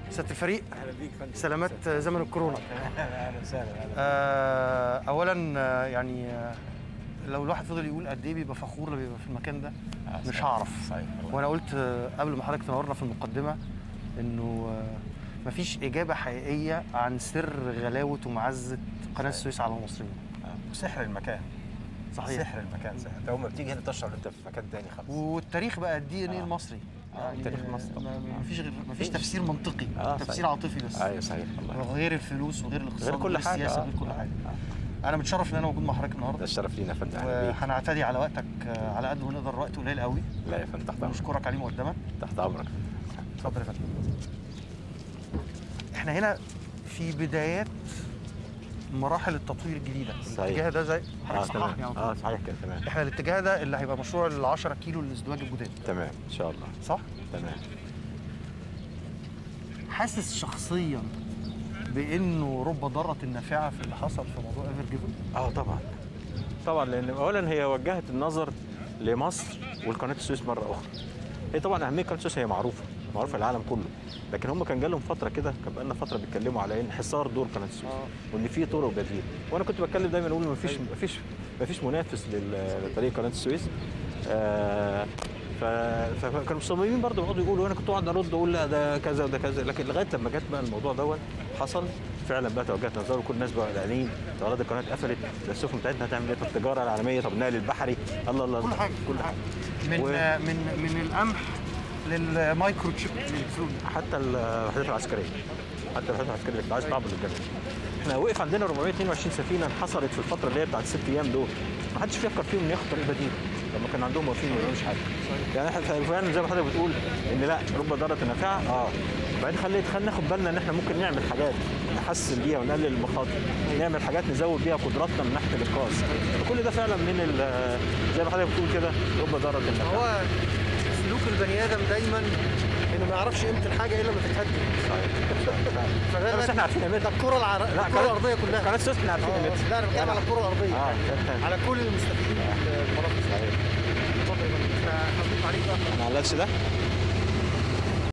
سياده الفريق اهلا بيك فندم سلامات زمن الكورونا اهلا وسهلا اهلا آه، اولا آه، يعني آه، لو الواحد فضل يقول قد ايه بيبقى فخور لما بيبقى في المكان ده آه، مش صحيح. هعرف صحيح والله. وانا قلت آه، قبل ما حضرتك تنورنا في المقدمه انه آه، مفيش اجابه حقيقيه عن سر غلاوه ومعزه قناه السويس على المصريين آه، وسحر المكان صحيح سحر المكان سحر انت اول ما بتيجي هنا تشعر انت في مكان تاني خالص والتاريخ بقى الدي ان ايه آه. المصري آه، التاريخ المصري طبعاً. ما- مفيش غير مفيش مفيش. تفسير منطقي آه، تفسير صحيح. عاطفي بس ايوه صحيح والله غير الفلوس وغير الاقتصاد غير كل وغير حاجه السياسه آه. وغير كل حاجه آه. انا متشرف ان انا موجود مع حضرتك ده النهارده الشرف لينا يا فندم اهلا بيك وهنعتدي على وقتك آه، على قد ما نقدر وقت قليل قوي لا يا فندم تحت امرك نشكرك عليه مقدما تحت امرك اتفضل يا فندم احنا هنا في بدايات مراحل التطوير الجديده صحيح. الاتجاه ده زي اه حضرتك صححني تمام على طول. اه صحيح كده تمام احنا الاتجاه ده اللي هيبقى مشروع ال 10 كيلو للازدواج الجداد تمام ان شاء الله صح؟ تمام حاسس شخصيا بانه رب ضاره نافعه في اللي حصل في موضوع ايفر جيفن اه طبعا طبعا لان اولا هي وجهت النظر لمصر والقناه السويس مره اخرى هي طبعا اهميه قناه السويس هي معروفه معروفه العالم كله لكن هم كان جالهم فتره كده كان بقالنا فتره بيتكلموا على انحصار دور قناه السويس آه. وان في طرق بديله وانا كنت بتكلم دايما اقول ما فيش ما فيش ما فيش منافس لل- لطريق قناه السويس آه ف... فكانوا مصممين برضه يقعدوا يقولوا وانا كنت اقعد ارد اقول لا ده كذا وده كذا لكن لغايه لما جت بقى الموضوع دوت حصل فعلا بقى توجهت نظر وكل الناس بقى قلقانين طيارات القناه اتقفلت ده السفن بتاعتنا هتعمل ايه طب التجاره العالميه طب النقل البحري الله الله كل حاجه كل حاجه من و- من من القمح للمايكرو تشيب الالكتروني حتى الوحدات العسكريه حتى الوحدات العسكريه اللي عايز تعبر للجنة احنا وقف عندنا 422 سفينه انحصرت في الفتره اللي هي بتاعت الست ايام دول ما حدش فكر فيهم ان ياخد طريق بديل لما كان عندهم واقفين ما يعملوش حاجه يعني احنا فعلا زي ما حضرتك بتقول ان لا رب ضاره نافعه اه بعدين خليت خلينا ناخد بالنا ان احنا ممكن نعمل حاجات نحسن بيها ونقلل المخاطر نعمل حاجات نزود بيها قدراتنا من ناحيه الانقاذ كل ده فعلا من ال- زي ما حضرتك بتقول كده رب ضاره نافعه هو سلوك البني ادم دايما انه ما يعرفش قيمه الحاجه الا لما تتهدم فده بس احنا عارفين قيمتها ده الكره العر... لا الكره الارضيه كلها قناه السويس احنا عارفين آه، قيمتها لا انا بتكلم على الكره الارضيه اه على كل المستفيدين من المناطق اتفضل يا فندم. فهضيف عليك بقى ما علقش ده